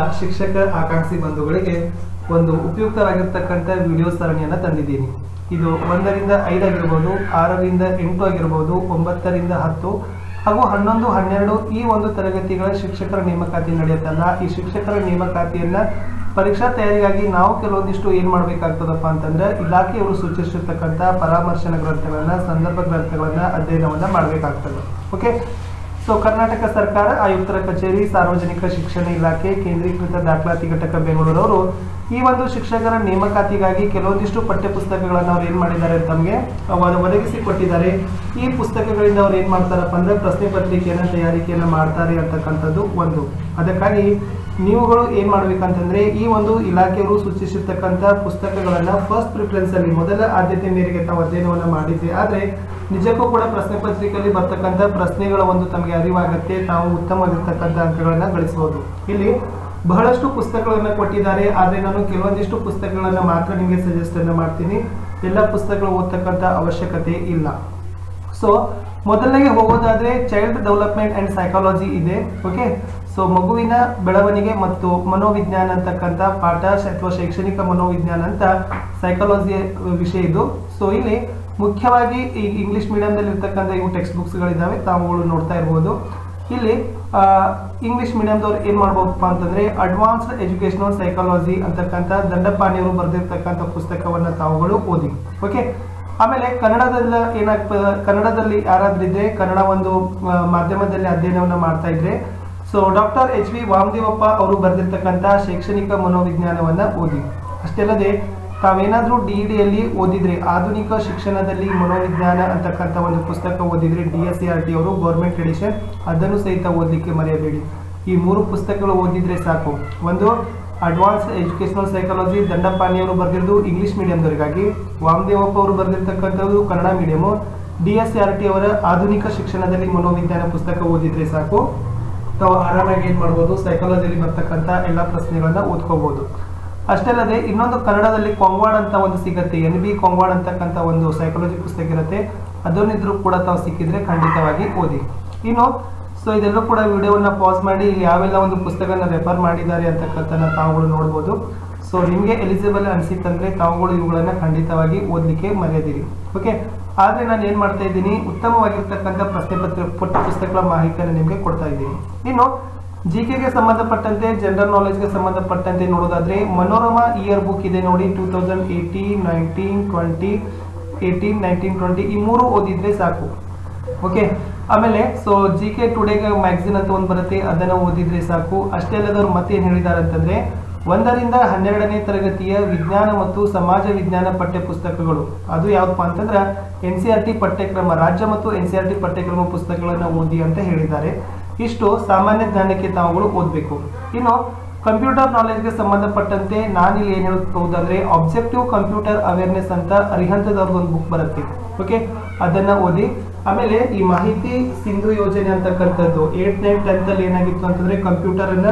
ಶಿಕ್ಷಕ ಆಕಾಂಕ್ಷಿ ಬಂಧುಗಳಿಗೆ ಒಂದು ಉಪಯುಕ್ತವಾಗಿರ್ತಕ್ಕಂಥ ವಿಡಿಯೋ ಸರಣಿಯನ್ನು ತಂದಿದ್ದೀನಿ ಇದು ಒಂದರಿಂದ ಐದಾಗಿರ್ಬೋದು ಆರರಿಂದ ಎಂಟು ಆಗಿರ್ಬೋದು ಒಂಬತ್ತರಿಂದ ಹತ್ತು ಹಾಗೂ ಹನ್ನೊಂದು ಹನ್ನೆರಡು ಈ ಒಂದು ತರಗತಿಗಳ ಶಿಕ್ಷಕರ ನೇಮಕಾತಿ ನಡೆಯುತ್ತಲ್ಲ ಈ ಶಿಕ್ಷಕರ ನೇಮಕಾತಿಯನ್ನ ಪರೀಕ್ಷಾ ತಯಾರಿಗಾಗಿ ನಾವು ಕೆಲವೊಂದಿಷ್ಟು ಏನ್ ಮಾಡ್ಬೇಕಾಗ್ತದಪ್ಪ ಅಂತಂದ್ರೆ ಇಲಾಖೆಯವರು ಸೂಚಿಸಿರ್ತಕ್ಕಂಥ ಪರಾಮರ್ಶನ ಗ್ರಂಥಗಳನ್ನ ಸಂದರ್ಭ ಗ್ರಂಥಗಳನ್ನ ಅಧ್ಯಯನವನ್ನ ಮಾಡಬೇಕಾಗ್ತದೆ ಓಕೆ ಸೊ ಕರ್ನಾಟಕ ಸರ್ಕಾರ ಆಯುಕ್ತರ ಕಚೇರಿ ಸಾರ್ವಜನಿಕ ಶಿಕ್ಷಣ ಇಲಾಖೆ ಕೇಂದ್ರೀಕೃತ ದಾಖಲಾತಿ ಘಟಕ ಬೆಂಗಳೂರವರು ಈ ಒಂದು ಶಿಕ್ಷಕರ ನೇಮಕಾತಿಗಾಗಿ ಕೆಲವೊಂದಿಷ್ಟು ಪಠ್ಯ ಪುಸ್ತಕಗಳನ್ನು ಅವ್ರು ಏನ್ ಮಾಡಿದ್ದಾರೆ ಅಂತ ನಮಗೆ ಒದಗಿಸಿ ಕೊಟ್ಟಿದ್ದಾರೆ ಈ ಪುಸ್ತಕಗಳಿಂದ ಅವ್ರು ಏನ್ ಮಾಡ್ತಾರಪ್ಪ ಅಂದ್ರೆ ಪ್ರಶ್ನೆ ಪತ್ರಿಕೆಯನ್ನ ತಯಾರಿಕೆಯನ್ನ ಮಾಡ್ತಾರೆ ಅಂತಕ್ಕಂಥದ್ದು ಒಂದು ಅದಕ್ಕಾಗಿ ನೀವುಗಳು ಏನ್ ಮಾಡ್ಬೇಕಂತಂದ್ರೆ ಈ ಒಂದು ಇಲಾಖೆಯವರು ಸೂಚಿಸಿರ್ತಕ್ಕಂಥ ಪುಸ್ತಕಗಳನ್ನ ಫಸ್ಟ್ ಪ್ರಿಫರೆನ್ಸ್ ಅಲ್ಲಿ ಮೊದಲ ಆದ್ಯತೆ ಮೇರೆಗೆ ತಾವು ಅಧ್ಯಯನವನ್ನ ಮಾಡಿದ್ದೆ ಆದ್ರೆ ನಿಜಕ್ಕೂ ಕೂಡ ಪ್ರಶ್ನೆ ಪತ್ರಿಕೆಯಲ್ಲಿ ಬರ್ತಕ್ಕಂಥ ಪ್ರಶ್ನೆಗಳ ಒಂದು ತಮಗೆ ಅರಿವಾಗತ್ತೆ ತಾವು ಉತ್ತಮವಾಗಿರ್ತಕ್ಕಂಥ ಅಂಕಗಳನ್ನ ಗಳಿಸಬಹುದು ಇಲ್ಲಿ ಬಹಳಷ್ಟು ಪುಸ್ತಕಗಳನ್ನ ಕೊಟ್ಟಿದ್ದಾರೆ ಆದ್ರೆ ನಾನು ಕೆಲವೊಂದಿಷ್ಟು ಪುಸ್ತಕಗಳನ್ನ ಮಾತ್ರ ನಿಮಗೆ ಸಜೆಸ್ಟ್ ಅನ್ನ ಮಾಡ್ತೀನಿ ಎಲ್ಲ ಪುಸ್ತಕಗಳು ಓದ್ತಕ್ಕಂಥ ಅವಶ್ಯಕತೆ ಇಲ್ಲ ಸೊ ಮೊದಲನೆಗೆ ಹೋಗೋದಾದ್ರೆ ಚೈಲ್ಡ್ ಡೆವಲಪ್ಮೆಂಟ್ ಅಂಡ್ ಸೈಕಾಲಜಿ ಇದೆ ಓಕೆ ಸೊ ಮಗುವಿನ ಬೆಳವಣಿಗೆ ಮತ್ತು ಮನೋವಿಜ್ಞಾನ ಅಂತಕ್ಕಂಥ ಪಾಠ ಅಥವಾ ಶೈಕ್ಷಣಿಕ ಮನೋವಿಜ್ಞಾನ ಅಂತ ಸೈಕಾಲಜಿ ವಿಷಯ ಇದು ಸೊ ಇಲ್ಲಿ ಮುಖ್ಯವಾಗಿ ಈ ಇಂಗ್ಲಿಷ್ ಮೀಡಿಯಂದಲ್ಲಿ ಇರ್ತಕ್ಕಂಥ ಇವು ಟೆಕ್ಸ್ಟ್ ಬುಕ್ಸ್ಗಳಿದ್ದಾವೆ ತಾವುಗಳು ನೋಡ್ತಾ ಇರ್ಬೋದು ಇಲ್ಲಿ ಇಂಗ್ಲಿಷ್ ಮೀಡಿಯಂದವ್ರು ಏನ್ ಮಾಡ್ಬೋದಪ್ಪ ಅಂತಂದ್ರೆ ಅಡ್ವಾನ್ಸ್ಡ್ ಎಜುಕೇಶನಲ್ ಸೈಕಾಲಜಿ ಅಂತಕ್ಕಂಥ ದಂಡಪಾಣಿಯವರು ಬರೆದಿರ್ತಕ್ಕಂಥ ಪುಸ್ತಕವನ್ನ ತಾವುಗಳು ಓದಿ ಓಕೆ ಆಮೇಲೆ ಕನ್ನಡದಲ್ಲ ಏನಾಗ್ತದ ಕನ್ನಡದಲ್ಲಿ ಯಾರಾದ್ರೂ ಇದ್ರೆ ಕನ್ನಡ ಒಂದು ಆ, ಮಾಧ್ಯಮದಲ್ಲಿ ಅಧ್ಯಯನವನ್ನ ಮಾಡ್ತಾ ಇದ್ರೆ so doctor H V Vamadevappa ಅವರು ಬರೆದಿರ್ತಕ್ಕಂಥ ಶೈಕ್ಷಣಿಕ ಮನೋವಿಜ್ಞಾನವನ್ನ ಓದಿ ಅಷ್ಟೇ ಅಲ್ಲದೆ ತಾವೇನಾದ್ರೂ ಡಿ ಡಿಯಲ್ಲಿ ಓದಿದ್ರೆ ಆಧುನಿಕ ಶಿಕ್ಷಣದಲ್ಲಿ ಮನೋವಿಜ್ಞಾನ ಅಂತಕ್ಕಂಥ ಒಂದು ಪುಸ್ತಕ ಓದಿದ್ರೆ D S C R T ಅವರು ಗೌರ್ಮೆಂಟ್ ಎಡಿಷನ್ ಅದನ್ನು ಸಹಿತ ಓದಲಿಕ್ಕೆ ಮರೆಯಬೇಡಿ ಈ ಮೂರು ಪುಸ್ತಕಗಳು ಓದಿದ್ರೆ ಸಾಕು ಒಂದು ಅಡ್ವಾನ್ಸ್ ಎಜುಕೇಶನಲ್ ಸೈಕಾಲಜಿ ದಂಡಪಾಣಿಯವರು ಬರೆದಿರೋದು ಇಂಗ್ಲಿಷ್ ಮೀಡಿಯಂದವರಿಗಾಗಿ ವಾಮದೇವಪ್ಪ ಅವರು ಬರೆದಿರ್ತಕ್ಕಂಥದ್ದು Kannada medium D S C R T ಅವರ ಆಧುನಿಕ ಶಿಕ್ಷಣದಲ್ಲಿ ಮನೋವಿಜ್ಞಾನ ಪುಸ್ತಕ ಓದಿದ್ರೆ ಸಾಕು ತಾವು ಆರಾಮಾಗಿ ಏನ್ ಮಾಡ್ಬೋದು ಸೈಕಾಲಜಿಯಲ್ಲಿ ಬರ್ತಕ್ಕಂಥ ಎಲ್ಲ ಪ್ರಶ್ನೆಗಳನ್ನ ಓದ್ಕೋಬಹುದು ಅಷ್ಟೇ ಅಲ್ಲದೆ ಇನ್ನೊಂದು ಕನ್ನಡದಲ್ಲಿ ಕೊಂಗ್ವಾಡ್ ಅಂತ ಒಂದು ಸಿಗತ್ತೆ ಎನ್ ಬಿ ಕೊಂಗ್ವಾಡ್ ಅಂತಕ್ಕಂಥ ಒಂದು ಸೈಕಾಲಜಿ ಪುಸ್ತಕ ಇರುತ್ತೆ ಅದನ್ನಿದ್ರು ಕೂಡ ತಾವು ಸಿಕ್ಕಿದ್ರೆ ಖಂಡಿತವಾಗಿ ಓದಿ ಇನ್ನು ಸೊ ಇದೆಲ್ಲೂ ಕೂಡ ವಿಡಿಯೋವನ್ನ ಪಾಸ್ ಮಾಡಿ ಇಲ್ಲಿ ಯಾವೆಲ್ಲ ಒಂದು ಪುಸ್ತಕನ ರೆಫರ್ ಮಾಡಿದ್ದಾರೆ ಅಂತಕ್ಕಂಥ ತಾವುಗಳು ನೋಡ್ಬೋದು ಸೊ ನಿಮಗೆ ಎಲಿಜಿಬಲ್ ಅನಿಸಿತ್ತಂದ್ರೆ ತಾವುಗಳು ಇವುಗಳನ್ನ ಖಂಡಿತವಾಗಿ ಓದಲಿಕ್ಕೆ ಮರೆಯದಿರಿ ಓಕೆ ಆದ್ರೆ ನಾನು ಏನ್ ಮಾಡ್ತಾ ಇದ್ದೀನಿ ಉತ್ತಮವಾಗಿರ್ತಕ್ಕಂಥ ಪ್ರಶ್ನೆ ಪತ್ರ ಪಠ್ಯ ಪುಸ್ತಕಗಳ ಮಾಹಿತಿಯನ್ನು ನಿಮಗೆ ಕೊಡ್ತಾ ಇದ್ದೀನಿ ಇನ್ನು ಜಿ ಕೆಗೆ ಸಂಬಂಧಪಟ್ಟಂತೆ ಜನರಲ್ ನಾಲೆಜ್ಗೆ ಸಂಬಂಧಪಟ್ಟಂತೆ ನೋಡೋದಾದ್ರೆ ಮನೋರಮಾ ಇಯರ್ ಬುಕ್ ಇದೆ ನೋಡಿ two thousand eighteen nineteen twenty eighteen nineteen twenty ಈ ಮೂರು ಓದಿದ್ರೆ ಸಾಕು ಓಕೆ ಆಮೇಲೆ ಸೊ ಜಿ ಕೆ ಟುಡೇಗೆ ಮ್ಯಾಗ್ಝಿನ್ ಅಂತ ಒಂದು ಬರುತ್ತೆ ಅದನ್ನು ಓದಿದ್ರೆ ಸಾಕು ಅಷ್ಟೇ ಅಲ್ಲದವ್ರು ಮತ್ತೆ ಏನು ಹೇಳಿದ್ದಾರೆ ಅಂತಂದ್ರೆ ಒಂದರಿಂದ ಹನ್ನೆರಡನೇ ತರಗತಿಯ ವಿಜ್ಞಾನ ಮತ್ತು ಸಮಾಜ ವಿಜ್ಞಾನ ಪಠ್ಯ ಪುಸ್ತಕಗಳು ಅದು ಯಾವ್ದಪ್ಪ ಅಂತಂದ್ರೆ ಎನ್ ಸಿ ಆರ್ ಟಿ ಪಠ್ಯಕ್ರಮ ರಾಜ್ಯ ಮತ್ತು ಎನ್ ಸಿ ಆರ್ ಟಿ ಪಠ್ಯಕ್ರಮ ಪುಸ್ತಕಗಳನ್ನು ಓದಿ ಅಂತ ಹೇಳಿದ್ದಾರೆ ಇಷ್ಟು ಸಾಮಾನ್ಯ ಜ್ಞಾನಕ್ಕೆ ತಾವುಗಳು ಓದಬೇಕು ಇನ್ನು ಕಂಪ್ಯೂಟರ್ ನಾಲೆಜ್ಗೆ ಸಂಬಂಧಪಟ್ಟಂತೆ ನಾನಿಲ್ಲಿ ಏನು ಹೇಳ್ಬೋದಂದ್ರೆ ಆಬ್ಜೆಕ್ಟಿವ್ ಕಂಪ್ಯೂಟರ್ ಅವೇರ್ನೆಸ್ ಅಂತ ಅರಿಹಂತದವ್ರದ್ದು ಒಂದು ಬುಕ್ ಬರುತ್ತೆ ಓಕೆ ಅದನ್ನ ಓದಿ ಆಮೇಲೆ ಈ ಮಾಹಿತಿ ಸಿಂಧು ಯೋಜನೆ ಅಂತಕ್ಕಂಥದ್ದು ಏಟ್ ನೈನ್ ಟೆಂತ್ ಅಲ್ಲಿ ಏನಾಗಿತ್ತು ಅಂತಂದ್ರೆ ಕಂಪ್ಯೂಟರ್ ಅನ್ನ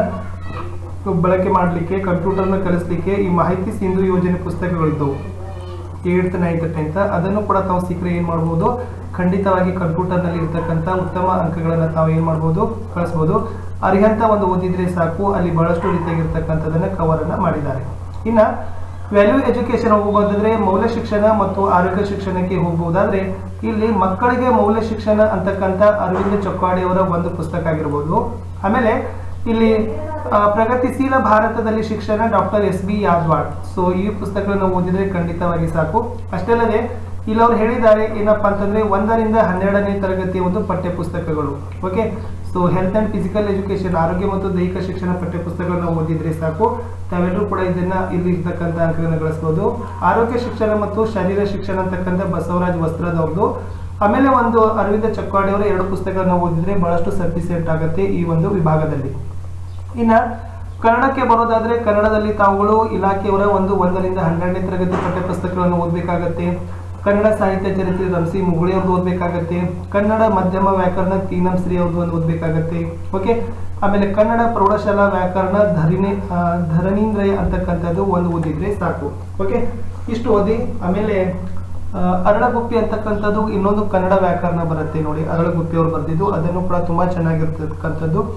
ಬಳಕೆ ಮಾಡಲಿಕ್ಕೆ ಕಂಪ್ಯೂಟರ್ನ ಕಲಿಸ್ಲಿಕ್ಕೆ ಈ ಮಾಹಿತಿ ಸಿಂಧು ಯೋಜನೆ ಪುಸ್ತಕಗಳಿದ್ದವು ಏಳ್ತ್ ನೈನ್ತ್ ಟೆಂತ್ ಅದನ್ನು ಕೂಡ ತಾವು ಸಿಕ್ಕರೆ ಏನು ಮಾಡ್ಬೋದು ಖಂಡಿತವಾಗಿ ಕಂಪ್ಯೂಟರ್ನಲ್ಲಿ ಇರ್ತಕ್ಕಂಥ ಉತ್ತಮ ಅಂಕಗಳನ್ನು ತಾವು ಏನು ಮಾಡ್ಬೋದು ಕಳಿಸ್ಬೋದು ಅರಿಹಂತ ಒಂದು ಓದಿದ್ರೆ ಸಾಕು ಅಲ್ಲಿ ಬಹಳಷ್ಟು ರೀತಿಯಾಗಿರ್ತಕ್ಕಂಥದ್ದನ್ನ ಕವರ್ ಅನ್ನ ಮಾಡಿದ್ದಾರೆ ಇನ್ನ ವ್ಯಾಲ್ಯೂ ಎಜುಕೇಶನ್ ಹೋಗೋದಾದ್ರೆ ಮೌಲ್ಯ ಶಿಕ್ಷಣ ಮತ್ತು ಆರೋಗ್ಯ ಶಿಕ್ಷಣಕ್ಕೆ ಹೋಗಬಹುದಾದ್ರೆ ಇಲ್ಲಿ ಮಕ್ಕಳಿಗೆ ಮೌಲ್ಯ ಶಿಕ್ಷಣ ಅಂತಕ್ಕಂಥ ಅರವಿಂದ ಚೊಕ್ಕಾಡಿ ಅವರ ಒಂದು ಪುಸ್ತಕ ಆಗಿರ್ಬೋದು ಆಮೇಲೆ ಇಲ್ಲಿ ಆ, ಪ್ರಗತಿಶೀಲ ಭಾರತದಲ್ಲಿ ಶಿಕ್ಷಣ doctor S B Yadwad so ಈ ಪುಸ್ತಕಗಳನ್ನು ಓದಿದ್ರೆ ಖಂಡಿತವಾಗಿ ಸಾಕು ಅಷ್ಟೇ ಅಲ್ಲದೆ ಇಲ್ಲಿ ಅವ್ರು ಹೇಳಿದ್ದಾರೆ ಏನಪ್ಪಾ ಅಂತಂದ್ರೆ ಒಂದರಿಂದ ಹನ್ನೆರಡನೇ ತರಗತಿಯ ಒಂದು ಪಠ್ಯ ಪುಸ್ತಕಗಳು okay so health and physical education ಆರೋಗ್ಯ ಮತ್ತು ದೈಹಿಕ ಶಿಕ್ಷಣ ಪಠ್ಯ ಪುಸ್ತಕಗಳನ್ನ ಓದಿದ್ರೆ ಸಾಕು ತಾವೆಲ್ಲರೂ ಕೂಡ ಇದನ್ನ ಇಲ್ಲಿ ಇರ್ತಕ್ಕಂಥ ಅಂಕಗಳನ್ನು ಗಳಿಸಬಹುದು ಆರೋಗ್ಯ ಶಿಕ್ಷಣ ಮತ್ತು ಶರೀರ ಶಿಕ್ಷಣ ಅಂತಕ್ಕಂಥ ಬಸವರಾಜ್ ವಸ್ತ್ರದವ್ರದ್ದು ಆಮೇಲೆ ಒಂದು ಅರವಿಂದ ಚಕ್ವಾಡಿ ಅವರ ಎರಡು ಪುಸ್ತಕಗಳನ್ನ ಓದಿದ್ರೆ ಬಹಳಷ್ಟು ಸಫಿಸಿಯೆಂಟ್ ಆಗುತ್ತೆ ಈ ಒಂದು ವಿಭಾಗದಲ್ಲಿ ಇನ್ನ ಕನ್ನಡಕ್ಕೆ ಬರೋದಾದ್ರೆ ಕನ್ನಡದಲ್ಲಿ ತಾವುಗಳು ಇಲಾಖೆಯವರ ಒಂದು ಒಂದರಿಂದ ಹನ್ನೆರಡನೇ ತರಗತಿ ಪಠ್ಯ ಪುಸ್ತಕಗಳನ್ನು ಓದಬೇಕಾಗತ್ತೆ ಕನ್ನಡ ಸಾಹಿತ್ಯ ಚರಿತ್ರೆ ರಂಸಿ ಮುಗುಳಿ ಅವ್ರದ್ದು ಓದಬೇಕಾಗತ್ತೆ ಕನ್ನಡ ಮಧ್ಯಮ ವ್ಯಾಕರಣ ತೀನಂ ಶ್ರೀ ಅವ್ರದ್ದು ಒಂದು ಓದಬೇಕಾಗತ್ತೆ ಓಕೆ ಆಮೇಲೆ ಕನ್ನಡ ಪ್ರೌಢಶಾಲಾ ವ್ಯಾಕರಣ ಧರಿಣಿ ಆ, ಧರಣೀಂದ್ರಯ ಅಂತಕ್ಕಂಥದ್ದು ಒಂದು ಓದಿದ್ರೆ ಸಾಕು ಓಕೆ ಇಷ್ಟು ಓದಿ ಆಮೇಲೆ ಆ, ಅರಳಗುಪ್ಪಿ ಅಂತಕ್ಕಂಥದ್ದು ಇನ್ನೊಂದು ಕನ್ನಡ ವ್ಯಾಕರಣ ಬರುತ್ತೆ ನೋಡಿ ಅರಳಗುಪ್ಪಿ ಅವ್ರು ಬರೆದಿದ್ದು ಅದನ್ನು ಕೂಡ ತುಂಬಾ ಚೆನ್ನಾಗಿರ್ತಕ್ಕಂಥದ್ದು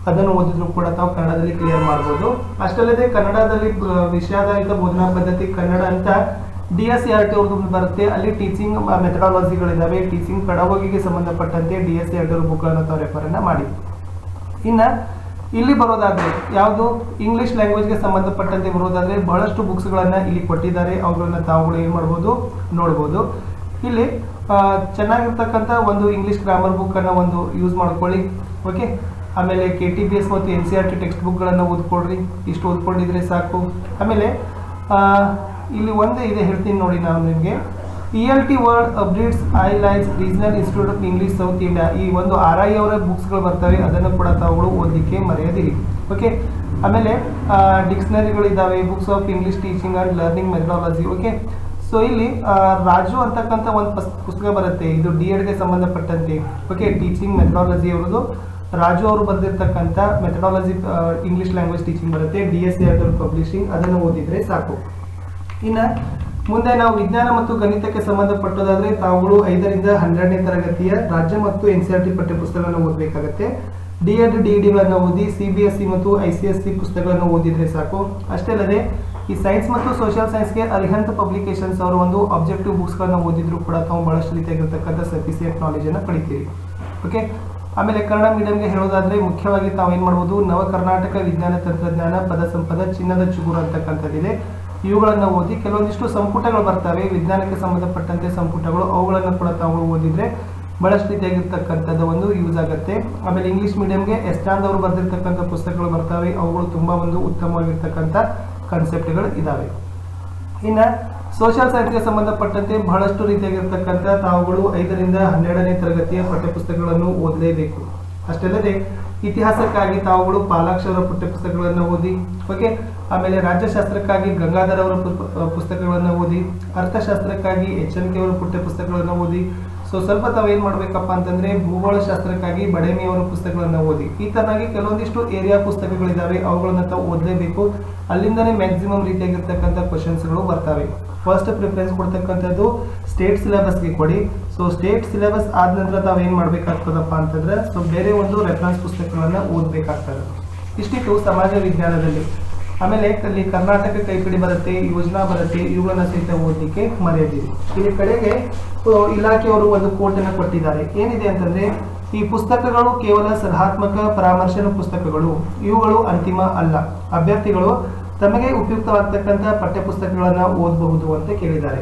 ಅದನ್ನು ಓದಿದ್ರು ಕೂಡ ತಾವು ಕನ್ನಡದಲ್ಲಿ ಕ್ಲಿಯರ್ ಮಾಡ್ಬೋದು ಅಷ್ಟಲ್ಲದೆ ಕನ್ನಡದಲ್ಲಿ ಆ, ವಿಷಯಾಧಾರಿತ ಬೋಧನಾ ಪದ್ಧತಿ ಕನ್ನಡ ಅಂತ D S C R T ಅವ್ರದ್ದು ಬರುತ್ತೆ ಅಲ್ಲಿ ಟೀಚಿಂಗ್ ಮೆಥಡಾಲಜಿಗಳಿದ್ದಾವೆ ಟೀಚಿಂಗ್ ಪೆಡಗೋಗಿಗೆ ಸಂಬಂಧಪಟ್ಟಂತೆ D S C R T ಅವ್ರ ಬುಕ್ಗಳನ್ನು ತಾವು ರೆಫರನ್ನ ಮಾಡಿ ಇನ್ನ ಇಲ್ಲಿ ಬರೋದಾದ್ರೆ ಯಾವುದು ಇಂಗ್ಲಿಷ್ ಲ್ಯಾಂಗ್ವೇಜ್ಗೆ ಸಂಬಂಧಪಟ್ಟಂತೆ ಬರೋದಾದ್ರೆ ಬಹಳಷ್ಟು ಬುಕ್ಸ್ಗಳನ್ನ ಇಲ್ಲಿ ಕೊಟ್ಟಿದ್ದಾರೆ ಅವುಗಳನ್ನ ತಾವುಗಳು ಏನು ಮಾಡ್ಬೋದು ನೋಡ್ಬೋದು ಇಲ್ಲಿ ಆ, ಚೆನ್ನಾಗಿರ್ತಕ್ಕಂಥ ಒಂದು ಇಂಗ್ಲಿಷ್ ಗ್ರಾಮರ್ ಬುಕ್ ಅನ್ನ ಒಂದು ಯೂಸ್ ಮಾಡ್ಕೊಳ್ಳಿ ಓಕೆ ಆಮೇಲೆ ಕೆ ಟಿ ಬಿ ಎಸ್ ಮತ್ತು N C R T text ಬುಕ್ಗಳನ್ನು ಓದ್ಕೊಡ್ರಿ ಇಷ್ಟು ಓದ್ಕೊಂಡಿದ್ರೆ ಸಾಕು ಆಮೇಲೆ ಆ, ಇಲ್ಲಿ ಒಂದು ಇದೆ ಹೇಳ್ತೀನಿ ನೋಡಿ ನಾನು ನಿಮಗೆ E L T word updates I lines regional institute of English south India ಈ ಒಂದು ಆರ್ ಐ ಅವರ ಬುಕ್ಸ್ಗಳು ಬರ್ತವೆ ಅದನ್ನು ಕೂಡ ತಾವುಗಳು ಓದಲಿಕ್ಕೆ ಮರೆಯದಿರಿ ಓಕೆ ಆಮೇಲೆ ಡಿಕ್ಷನರಿಗಳಿದ್ದಾವೆ books of English teaching and learning methodology okay so ಇಲ್ಲಿ ಆ, ರಾಜು ಅಂತಕ್ಕಂಥ ಒಂದು ಪುಸ್- ಪುಸ್ತಕ ಬರುತ್ತೆ ಇದು ಡಿ ಎಡ್ಗೆ ಸಂಬಂಧಪಟ್ಟಂತೆ ಓಕೆ ಟೀಚಿಂಗ್ ಮೆಥಡಾಲಜಿ ಅವರದು ರಾಜು ಅವರು ಬರೆದಿರ್ತಕ್ಕಂಥ ಮೆಥಡಾಲಜಿ ಇಂಗ್ಲಿಷ್ ಲ್ಯಾಂಗ್ವೇಜ್ ಟೀಚಿಂಗ್ ಬರುತ್ತೆ ಡಿ ಎಸ್ ಸಿ ಪಬ್ಲಿಷಿಂಗ್ ಅದನ್ನು ಓದಿದ್ರೆ ಸಾಕು ಇನ್ನ ಮುಂದೆ ನಾವು ವಿಜ್ಞಾನ ಮತ್ತು ಗಣಿತಕ್ಕೆ ಸಂಬಂಧಪಟ್ಟದಾದ್ರೆ ತಾವುಗಳು ಐದರಿಂದ ಹನ್ನೆರಡನೇ ತರಗತಿಯ ರಾಜ್ಯ ಮತ್ತು ಎನ್ ಸಿ ಆರ್ ಟಿ ಪಠ್ಯಪುಸ್ತಕಗಳನ್ನು ಓದಬೇಕಾಗತ್ತೆ ಡಿ ಎಡ್ ಡಿ ಡಿಗಳನ್ನು ಓದಿ ಸಿ ಬಿ ಎಸ್ ಸಿ ಮತ್ತು ಐ ಸಿ ಎಸ್ ಸಿ ಪುಸ್ತಕಗಳನ್ನು ಓದಿದ್ರೆ ಸಾಕು ಅಷ್ಟೇ ಅಲ್ಲದೆ ಈ ಸೈನ್ಸ್ ಮತ್ತು ಸೋಷಿಯಲ್ ಸೈನ್ಸ್ಗೆ ಅರಿಹಂತ್ ಪಬ್ಲಿಕೇಶನ್ಸ್ ಅವರು ಒಂದು ಆಬ್ಜೆಕ್ಟಿವ್ ಬುಕ್ಸ್ಗಳನ್ನು ಓದಿದ್ರು ಕೂಡ ತಾವು ಬಹಳಷ್ಟು ರೀತಿಯಾಗಿರ್ತಕ್ಕಂಥ ಸಫಿಸಿಯಂಟ್ ನಾಲೆಜನ್ನು ಪಡಿತೀರಿ ಓಕೆ ಆಮೇಲೆ ಕನ್ನಡ ಮೀಡಿಯಂಗೆ ಹೇಳೋದಾದ್ರೆ ಮುಖ್ಯವಾಗಿ ತಾವು ಏನು ಮಾಡ್ಬೋದು ನವ ಕರ್ನಾಟಕ ವಿಜ್ಞಾನ ತಂತ್ರಜ್ಞಾನ ಪದ ಸಂಪದ ಚಿನ್ನದ ಚುಗುರು ಅಂತಕ್ಕಂಥದ್ದಿದೆ ಇವುಗಳನ್ನು ಓದಿ ಕೆಲವೊಂದಿಷ್ಟು ಸಂಪುಟಗಳು ಬರ್ತವೆ ವಿಜ್ಞಾನಕ್ಕೆ ಸಂಬಂಧಪಟ್ಟಂತೆ ಸಂಪುಟಗಳು ಅವುಗಳನ್ನು ಕೂಡ ತಾವು ಓದಿದ್ರೆ ಬಹಳಷ್ಟು ರೀತಿಯಾಗಿರ್ತಕ್ಕಂಥದ್ದು ಒಂದು ಯೂಸ್ ಆಗುತ್ತೆ ಆಮೇಲೆ ಇಂಗ್ಲಿಷ್ ಮೀಡಿಯಂಗೆ ಎಸ್ಟಾಂದ್ ಅವರು ಬರೆದಿರ್ತಕ್ಕಂಥ ಪುಸ್ತಕಗಳು ಬರ್ತವೆ ಅವುಗಳು ತುಂಬಾ ಒಂದು ಉತ್ತಮವಾಗಿರ್ತಕ್ಕಂಥ ಕಾನ್ಸೆಪ್ಟ್ಗಳು ಇದಾವೆ ಇನ್ನ ಸೋಷಿಯಲ್ ಸೈನ್ಸ್ಗೆ ಸಂಬಂಧಪಟ್ಟಂತೆ ಬಹಳಷ್ಟು ರೀತಿಯಾಗಿರ್ತಕ್ಕಂಥ ತಾವುಗಳು ಐದರಿಂದ ಹನ್ನೆರಡನೇ ತರಗತಿಯ ಪಠ್ಯಪುಸ್ತಕಗಳನ್ನು ಓದಲೇಬೇಕು ಅಷ್ಟಲ್ಲದೆ ಇತಿಹಾಸಕ್ಕಾಗಿ ತಾವುಗಳು ಪಾಲಾಕ್ಷರ ಪಠ್ಯಪುಸ್ತಕಗಳನ್ನು ಓದಿ ಓಕೆ ಆಮೇಲೆ ರಾಜ್ಯಶಾಸ್ತ್ರಕ್ಕಾಗಿ ಗಂಗಾಧರ್ ಅವರ ಪು- ಪುಸ್ತಕಗಳನ್ನು ಓದಿ ಅರ್ಥಶಾಸ್ತ್ರಕ್ಕಾಗಿ ಎಚ್ ಎನ್ ಕೆ ಅವರ ಪಠ್ಯಪುಸ್ತಕಗಳನ್ನು ಓದಿ ಸೊ ಸ್ವಲ್ಪ ತಾವು ಏನ್ ಮಾಡ್ಬೇಕಪ್ಪ ಅಂತಂದ್ರೆ ಭೂಗೋಳ ಶಾಸ್ತ್ರಕ್ಕಾಗಿ ಬಡೇಮಿ ಅವರ ಪುಸ್ತಕಗಳನ್ನ ಓದಿ ಈ ತರನಾಗಿ ಕೆಲವೊಂದಿಷ್ಟು ಏರಿಯಾ ಪುಸ್ತಕಗಳಿದಾವೆ ಅವುಗಳನ್ನ ತಾವು ಓದಲೇಬೇಕು ಅಲ್ಲಿಂದನೇ ಮ್ಯಾಕ್ಸಿಮಮ್ ರೀತಿಯಾಗಿರ್ತಕ್ಕಂಥ ಕ್ವಶನ್ಸ್ಗಳು ಬರ್ತವೆ ಫಸ್ಟ್ ಪ್ರಿಫರೆನ್ಸ್ ಕೊಡ್ತಕ್ಕಂಥದ್ದು ಸ್ಟೇಟ್ ಸಿಲೆಬಸ್ಗೆ ಕೊಡಿ ಸೊ ಸ್ಟೇಟ್ ಸಿಲೆಬಸ್ ಆದ ನಂತರ ತಾವು ಏನು ಮಾಡಬೇಕಾಗ್ತದಪ್ಪ ಅಂತಂದ್ರೆ ಸೊ ಬೇರೆ ಒಂದು ರೆಫರೆನ್ಸ್ ಪುಸ್ತಕಗಳನ್ನ ಓದಬೇಕಾಗ್ತದೆ ಇಷ್ಟಿತ್ತು ಸಮಾಜ ವಿಜ್ಞಾನದಲ್ಲಿ ಆಮೇಲೆ ಅಲ್ಲಿ ಕರ್ನಾಟಕ ಕೈಪಿಡಿ ಬರುತ್ತೆ ಯೋಜನಾ ಬರುತ್ತೆ ಇವುಗಳನ್ನ ಸಹಿತ ಓದಲಿಕ್ಕೆ ಮರೆಯದಿರಿ ಇಲ್ಲಿ ಕಡೆಗೆ ಆ, ಇಲಾಖೆಯವರು ಒಂದು ಕೋಟನ್ನು ಕೊಟ್ಟಿದ್ದಾರೆ ಏನಿದೆ ಅಂತಂದ್ರೆ ಈ ಪುಸ್ತಕಗಳು ಕೇವಲ ಸಲಹಾತ್ಮಕ ಪರಾಮರ್ಶನ ಪುಸ್ತಕಗಳು ಇವುಗಳು ಅಂತಿಮ ಅಲ್ಲ ಅಭ್ಯರ್ಥಿಗಳು ತಮಗೆ ಉಪಯುಕ್ತವಾಗ್ತಕ್ಕಂಥ ಪಠ್ಯಪುಸ್ತಕಗಳನ್ನ ಓದಬಹುದು ಅಂತ ಕೇಳಿದ್ದಾರೆ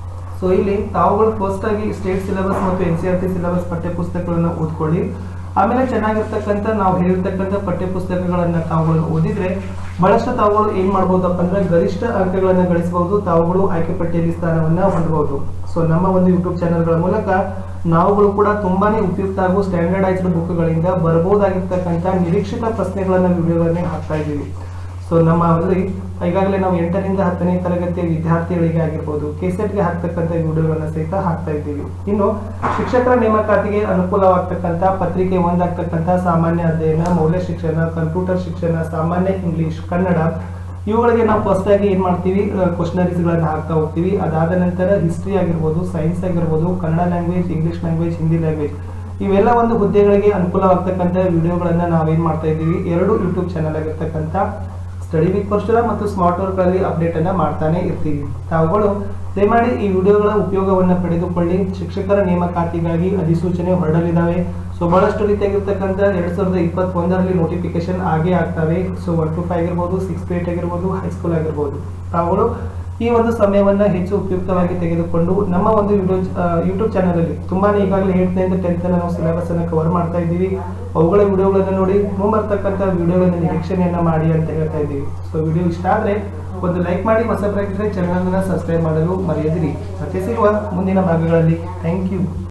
ಸೊ ಇಲ್ಲಿ ತಾವುಗಳು ಫಸ್ಟ್ ಆಗಿ ಸ್ಟೇಟ್ ಸಿಲೆಬಸ್ ಮತ್ತು N C R T syllabus ಪಠ್ಯಪುಸ್ತಕಗಳನ್ನ ಓದ್ಕೊಳ್ಳಿ ಆಮೇಲೆ ಚೆನ್ನಾಗಿರ್ತಕ್ಕಂಥ ನಾವು ಹೇಳಿರ್ತಕ್ಕಂಥ ಪಠ್ಯಪುಸ್ತಕಗಳನ್ನ ತಾವುಗಳು ಓದಿದ್ರೆ ಬಹಳಷ್ಟು ತಾವುಗಳು ಏನ್ ಮಾಡ್ಬೋದಪ್ಪ ಅಂದ್ರೆ ಗರಿಷ್ಠ ಅಂಕಗಳನ್ನ ಗಳಿಸಬಹುದು ತಾವುಗಳು ಆಯ್ಕೆ ಪಟ್ಟಿಯಲ್ಲಿ ಸ್ಥಾನವನ್ನ ಹೊಂದಬಹುದು ಸೊ ನಮ್ಮ ಒಂದು ಯೂಟ್ಯೂಬ್ ಚಾನೆಲ್ಗಳ ಮೂಲಕ ನಾವುಗಳು ಕೂಡ ತುಂಬಾನೇ ಉಪಯುಕ್ತ ಹಾಗೂ ಸ್ಟ್ಯಾಂಡರ್ಡೈಸ್ಡ್ ಬುಕ್ಗಳಿಂದ ಬರಬಹುದಾಗಿರ್ತಕ್ಕಂಥ ನಿರೀಕ್ಷಿತ ಪ್ರಶ್ನೆಗಳನ್ನ ವಿಡಿಯೋಗಳನ್ನೇ ಹಾಕ್ತಾ ಇದ್ದೀವಿ ಸೊ ನಮ್ಮ ಅಲ್ಲಿ ಈಗಾಗಲೇ ನಾವು ಎಂಟರಿಂದ ಹತ್ತನೇ ತರಗತಿಯ ವಿದ್ಯಾರ್ಥಿಗಳಿಗೆ ಆಗಿರ್ಬೋದು ಕೆಸೆಟ್ಗೆ ಹಾಕ್ತಕ್ಕಂಥ ವಿಡಿಯೋಗಳನ್ನ ಸಹಿತ ಹಾಕ್ತಾ ಇದ್ದೀವಿ ಇನ್ನು ಶಿಕ್ಷಕರ ನೇಮಕಾತಿಗೆ ಅನುಕೂಲವಾಗ್ತಕ್ಕಂಥ ಪತ್ರಿಕೆ ಒಂದಾಗ್ತಕ್ಕಂಥ ಸಾಮಾನ್ಯ ಅಧ್ಯಯನ ಮೌಲ್ಯ ಶಿಕ್ಷಣ ಕಂಪ್ಯೂಟರ್ ಶಿಕ್ಷಣ ಸಾಮಾನ್ಯ ಇಂಗ್ಲಿಷ್ ಕನ್ನಡ ಇವುಗಳಿಗೆ ನಾವು ಫಸ್ಟ್ ಆಗಿ ಏನ್ ಮಾಡ್ತೀವಿ ಕ್ವಶನರೀಸ್ಗಳನ್ನ ಹಾಕ್ತಾ ಹೋಗ್ತೀವಿ ಅದಾದ ನಂತರ ಹಿಸ್ಟ್ರಿ ಆಗಿರ್ಬೋದು ಸೈನ್ಸ್ ಆಗಿರ್ಬೋದು Kannada language English language Hindi language ಇವೆಲ್ಲ ಒಂದು ಹುದ್ದೆಗಳಿಗೆ ಅನುಕೂಲವಾಗ್ತಕ್ಕಂಥ ವಿಡಿಯೋಗಳನ್ನ ನಾವೇನ್ ಮಾಡ್ತಾ ಇದ್ದೀವಿ ಎರಡು ಯೂಟ್ಯೂಬ್ ಚಾನಲ್ ಆಗಿರ್ತಕ್ಕಂಥ ಸ್ಟಡಿ ವಿತ್ ಪರ್ಸ್ಟುಲ ಮತ್ತು ಸ್ಮಾರ್ಟ್ ವರ್ಕ್ಗಳಲ್ಲಿ ಅಪ್ಡೇಟ್ ಅನ್ನ ಮಾಡ್ತಾನೆ ಇರ್ತೀವಿ ತಾವುಗಳು ದಯಮಾಡಿ ಈ ವಿಡಿಯೋಗಳ ಉಪಯೋಗವನ್ನು ಪಡೆದುಕೊಳ್ಳಿ ಶಿಕ್ಷಕರ ನೇಮಕಾತಿಗಾಗಿ ಅಧಿಸೂಚನೆ ಹೊರಡಲಿದ್ದಾವೆ ಸೊ ಬಹಳಷ್ಟು ರೀತಿಯಾಗಿರ್ತಕ್ಕಂಥ ಎರಡ್ ಸಾವಿರದ ಇಪ್ಪತ್ತೊಂದರಲ್ಲಿ ನೋಟಿಫಿಕೇಶನ್ ಆಗೇ ಆಗ್ತವೆ ಸೊ ಒನ್ ಟು ಫೈವ್ ಆಗಿರ್ಬೋದು ಸಿಕ್ಸ್ ಟು ಏಟ್ ಆಗಿರ್ಬೋದು ಹೈಸ್ಕೂಲ್ ಆಗಿರ್ಬೋದು ತಾವುಗಳು ಈ ಒಂದು ಸಮಯವನ್ನ ಹೆಚ್ಚು ಉಪಯುಕ್ತವಾಗಿ ತೆಗೆದುಕೊಂಡು ನಮ್ಮ ಒಂದು ವಿಡಿಯೋ ಯೂಟ್ಯೂಬ್ ಚಾನಲ್ ಅಲ್ಲಿ ತುಂಬಾನೇ ಈಗಾಗಲೇ ಏಟ್ನಿಂದ ಟೆಂತ್ ನಾವು ಸಿಲೆಬಸ್ ಅನ್ನ ಕವರ್ ಮಾಡ್ತಾ ಇದ್ದೀವಿ ಅವುಗಳ ವಿಡಿಯೋಗಳನ್ನ ನೋಡಿ ಮುಂಬರ್ತಕ್ಕಂಥ ವಿಡಿಯೋಗಳನ್ನ ನಿರೀಕ್ಷಣೆಯನ್ನ ಮಾಡಿ ಅಂತ ಹೇಳ್ತಾ ಇದ್ದೀವಿ ಸೊ ವಿಡಿಯೋ ಇಷ್ಟ ಆದ್ರೆ ಒಂದು ಲೈಕ್ ಮಾಡಿ ಹೊಸಬರಾಗಿದ್ರೆ ಚಾನಲ್ ಅನ್ನ ಸಬ್ಸ್ಕ್ರೈಬ್ ಮಾಡಲು ಮರೆಯದಿರಿ ಮತ್ತೆ ಸಿಗುವ ಮುಂದಿನ ಭಾಗಗಳಲ್ಲಿ ಥ್ಯಾಂಕ್ ಯು